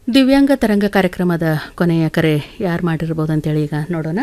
ದಿವ್ಯಾಂಗ ತರಂಗ ಕಾರ್ಯಕ್ರಮದ ಕೊನೆಯ ಕರೆ ಯಾರು ಮಾಡಿರ್ಬೋದು ಅಂತೇಳಿ ಈಗ ನೋಡೋಣ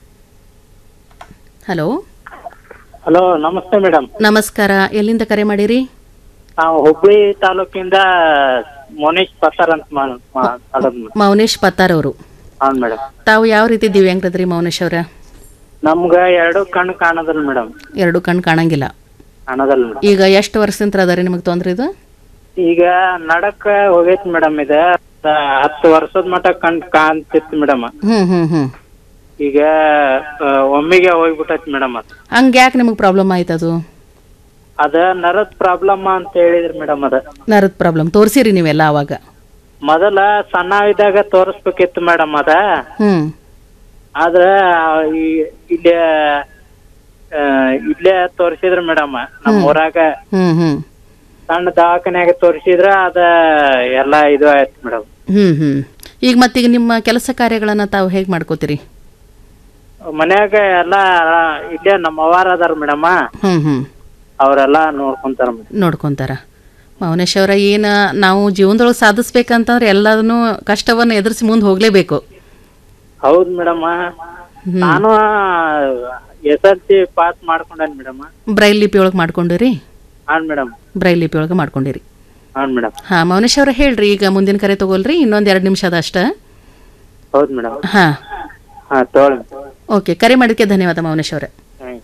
ಹಲೋ ಹಲೋ ನಮಸ್ತೆ ಮೇಡಮ್ ನಮಸ್ಕಾರ ಎಲ್ಲಿಂದ ಕರೆ ಮಾಡಿರಿ ನಾವು ಹುಬ್ಳಿ ತಾಲೂಕಿಂದ ಮೋನೇಶ್ ಪತ್ತಾರ್ ಅಂತ ಮಾ- ಮಾತಾಡೋದು ಮೇಡಮ್. ಮೌನೇಶ್ ಪತ್ತಾರ್ ಅವರು ಹೌದು ಮೇಡಮ್ ತಾವು ಯಾವ ರೀತಿ ದಿವ್ಯಾಂಗರದ್ರಿ ಮೌನೇಶ್ ಅವರ ನಮ್ಗ ಎರಡು ಕಣ್ಣು ಕಾಣದಲ್ಲ ಮೇಡಮ್ ಎರಡು ಕಣ್ಣು ಕಾಣಂಗಿಲ್ಲ ಕಾಣದಲ್ಲ ಮೇಡಮ್ ಈಗ ಎಷ್ಟು ವರ್ಷದಿಂದ ಅದಾರಿ ನಿಮಗೆ ತೊಂದ್ರೆ ಇದು ಈಗ ನಡಕ ಹೋಗೈತಿ ಮೇಡಮ್ ಇದ ಹ- ಹತ್ತು ವರ್ಷದ ಮಟ ಕಣ್ ಕಾಣ್ತಿತ್ತು ಮೇಡಮ್ ಹ್ಞೂ ಹ್ಞೂ ಹ್ಞೂ ಈಗ ಆ, ಒಮ್ಮೆಗೆ ಹೋಗ್ಬಿಟ್ಟೈತಿ ಮೇಡಮ್ ಅದು ಹಂಗೆ ಯಾಕೆ ನಿಮಗೆ ಪ್ರಾಬ್ಲಮ್ ಆಯ್ತು ಅದು ಅದ ನರದ್ ಪ್ರಾಬ್ಲಮ್ ಅಂತ ಹೇಳಿದ್ರಿ ಮೇಡಮ್ ಅದ ನರದ ಪ್ರಾಬ್ಲಮ್ ತೋರಿಸಿರಿ ನೀವೆಲ್ಲ ಅವಾಗ ಮೊದಲ ಸಣ್ಣವಿದ್ದಾಗ ತೋರಿಸ್ಬೇಕಿತ್ತು ಮೇಡಮ್ ಅದ ಹ್ಞೂ ಆದ್ರ ಈ- ಇಲ್ಲೇ ಆ, ಇಲ್ಲೇ ತೋರಿಸಿದ್ರ ಮೇಡಮ್ ನಮ್ಮ ಊರಾಗ ಹ್ಞೂ ಹ್ಞೂ ಸಣ್ಣ ದವಾಖಾನ್ಯಾಗ ತೋರಿಸಿದ್ರ ಅದ ಎಲ್ಲಾ ಇದು ಆಯ್ತು ಮೇಡಮ್ ಹ್ಞೂ ಹ್ಞೂ ಈಗ ಮತ್ತೀಗ ನಿಮ್ಮ ಕೆಲಸ ಕಾರ್ಯಗಳನ್ನು ತಾವು ಹೇಗೆ ಮಾಡ್ಕೋತೀರಿ ಮನ್ಯಾಗ ಎಲ್ಲಾ ಇಲ್ಲೇ ನಮ್ಮ ಅವ್ವಾರ ಅದಾರ ಮೇಡಮ್ ಹ್ಞೂ ಹ್ಞೂ ಅವ್ರೆಲ್ಲಾ ನೋಡ್ಕೊಂತಾರ ಮೇಡಮ್ ನೋಡ್ಕೊಂತಾರ ಮೌನೇಶ್ ಅವರ ಏನು ನಾವು ಜೀವನದೊಳಗೆ ಸಾಧಿಸ್ಬೇಕಂತಂದ್ರೆ ಎಲ್ಲದನ್ನು ಕಷ್ಟವನ್ನು ಎದುರಿಸಿ ಮುಂದೆ ಹೋಗಲೇಬೇಕು ಹೌದ್ ಮೇಡಮ್ ನಾನು ಎಸ್ ಎಲ್ ಸಿ ಪಾಸ್ ಮಾಡ್ಕೊಂಡೇನ್ ಮೇಡಮ್ ಬ್ರೈಲ್ ಲಿಪಿ ಒಳಗೆ ಮಾಡ್ಕೊಂಡಿರಿ ಹಾನ್ ಮೇಡಮ್ ಬ್ರೈಲ್ ಲಿಪಿ ಒಳಗೆ ಮಾಡ್ಕೊಂಡಿರಿ ಹಾನ್ ಮೇಡಮ್ ಹಾಂ ಮೌನೇಶ್ ಅವರ ಹೇಳ್ರಿ ಈಗ ಮುಂದಿನ ಕರೆ ತಗೊಳ್ರಿ ಇನ್ನೊಂದು ಎರಡು ನಿಮಿಷ ಅದ ಅಷ್ಟ ಹೌದ್ ಮೇಡಮ್ ಹಾಂ ಹಾ ತಗೊಳ್ಳಿ ಓಕೆ ಕರೆ ಮಾಡಿದ್ದಕ್ಕೆ ಧನ್ಯವಾದ ಮೌನೇಶ್ ಅವರೇ ಹ್ಮ್.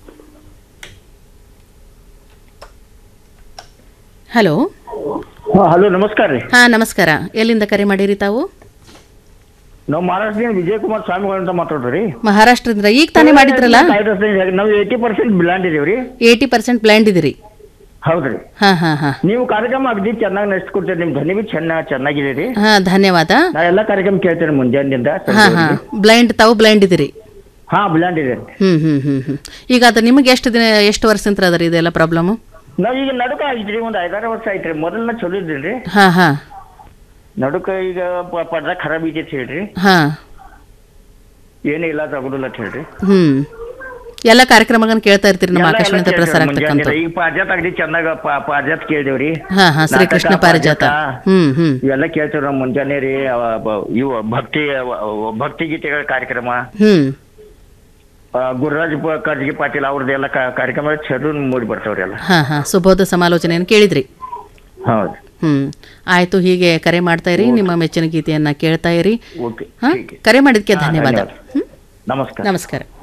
ಹಲೋ ಹಲೋ ನಮಸ್ಕಾರ ರೀ ಹಾಂ ನಮಸ್ಕಾರ ಎಲ್ಲಿಂದ ಕರೆ ಮಾಡಿರಿ ತಾವು ನಾವು ಮಹಾರಾಷ್ಟ್ರದಿಂದ ವಿಜಯ್ ಕುಮಾರ್ ಸ್ವಾಮಿಗಳು ಅಂತ ಮಾತಾಡ್ರಿ ಮಹಾರಾಷ್ಟ್ರದಿಂದ ಈಗ ತಾನೇ ಮಾಡಿದ್ರಲ್ಲ ನಾವು ಏಯ್ಟಿ ಪರ್ಸೆಂಟ್ ಬ್ಲಾಂಡ್ ಇದೀವ್ರಿ ಏಯ್ಟಿ ಪರ್ಸೆಂಟ್ ಬ್ಲ್ಯಾಂಡ್ ಇದ್ದೀರಿ ಹೌದ್ರಿ ಹಾಂ ಹಾಂ ಹಾಂ ನೀವು ಕಾರ್ಯಕ್ರಮ ಅಗದಿ ಚೆನ್ನಾಗಿ ನಡೆಸ್ಕೊಡ್ತೀರಿ ನಿಮ್ ಧ್ವನಿ ಬಿ ಚೆನ್ನ ಚೆನ್ನಾಗಿದೆ ರೀ ಹಾಂ ಧನ್ಯವಾದ ನಾ ಎಲ್ಲ ಕಾರ್ಯಕ್ರಮ ಕೇಳ್ತೇನೆ ಮುಂಜಾನೆಯಿಂದ ಹಾಂ ಹಾಂ ಬ್ಲೈಂಡ್ ತಾವು ಬ್ಲೈಂಡ್ ಇದ್ದೀರಿ ಹಾ ಬ್ಲಾಂಡ್ ಇದೆ ಹ್ಞೂ ಹ್ಞೂ ಹ್ಞೂ ಹ್ಞೂ ಈಗ ಅದು ನಿಮಗೆ ಎಷ್ಟು ದಿನ ಎಷ್ಟು ವರ್ಷದಿಂದ ಅದ ರೀ ಇದೆಲ್ಲ ಪ್ರಾಬ್ಲಮ್ಮು ನಾವ್ ಈಗ ನಡುಕ ಆಗಿದ್ರಿ ಒಂದ್ ಐದಾರು ವರ್ಷ ಆಯ್ತ್ರಿ ಮೊದಲನ ಚಲೋ ಇದ್ರಿ ಹಾಂ ಹಾಂ ನಡುಕ ಈಗ ಪ- ಪರ್ದ ಖರಾಬ್ ಐತಿ ಹೇಳ್ರಿ ಹಾಂ ಏನೇ ಇಲ್ಲ ತಗೊಳಲ್ಲ ಅಂತ ಹೇಳ್ರಿ ಹ್ಞೂ ಎಲ್ಲ ಕಾರ್ಯಕ್ರಮಗಳನ್ನ ಕೇಳ್ತಾ ಇರ್ತೀರಿ ನಮ್ಮ ಎಲ್ಲ- ಎಲ್ಲ ಆಕಾಶವಾಣಿಯಿಂದ ಪ್ರಸಾರ ಕೇಳ್ತೇವ್ರಿ ಆಗ್ತಕ್ಕಂಥ ಮುಂಜಾನೆ. ಈಗ ಪಾರಿಜಾತ ಅಗದಿ ಚೆನ್ನಾಗ ಪ- ಪಾರಿಜಾತ ಕೇಳಿದೇವ್ರಿ ಹಾಂ ಹಾಂ ಶ್ರೀಕೃಷ್ಣ ನಾಟಕ, ಪಾರಿಜಾತ ಪಾರಿಜಾತ. ಹ್ಞೂ ಹ್ಞೂ ಇವೆಲ್ಲ ಕೇಳ್ತೇವೆ ನಾವು ಮುಂಜಾನೆ ರೀ ಅವ ಬ- ಇವು ಭಕ್ತಿ ಅವ- ಅವ ಭಕ್ತಿ ಗೀತೆಗಳ ಕಾರ್ಯಕ್ರಮ ಹ್ಞೂ ಆ, ಗುರುರಾಜ್ ಪ- ಕರ್ಜಗಿ ಪಾಟೀಲ್ ಅವ್ರದ್ದೆಲ್ಲ ಕಾ- ಕಾರ್ಯಕ್ರಮ ಚಲೋ ಮೂಡಿ ಬರ್ತಾವ್ರಿ ಎಲ್ಲ ಹಾಂ ಹಾಂ ಸುಬೋಧ ಸಮಾಲೋಚನೆಯನ್ನು ಕೇಳಿದ್ರಿ ಹೌದು ಹ್ಞೂ ಆಯಿತು ಹೀಗೆ ಕರೆ ಮಾಡ್ತಾ ಇರಿ ನಿಮ್ಮ ಮೆಚ್ಚಿನ ಗೀತೆಯನ್ನು ಕೇಳ್ತಾ ಇರಿ ಓಕೆ ಹಾಂ ठीक है. ಕರೆ ಮಾಡಿದ್ದಕ್ಕೆ ಹಾ, ಧನ್ಯವಾದ ಧನ್ಯವಾದ. ಹ್ಞೂ ನಮಸ್ಕಾರ ನಮಸ್ಕಾರ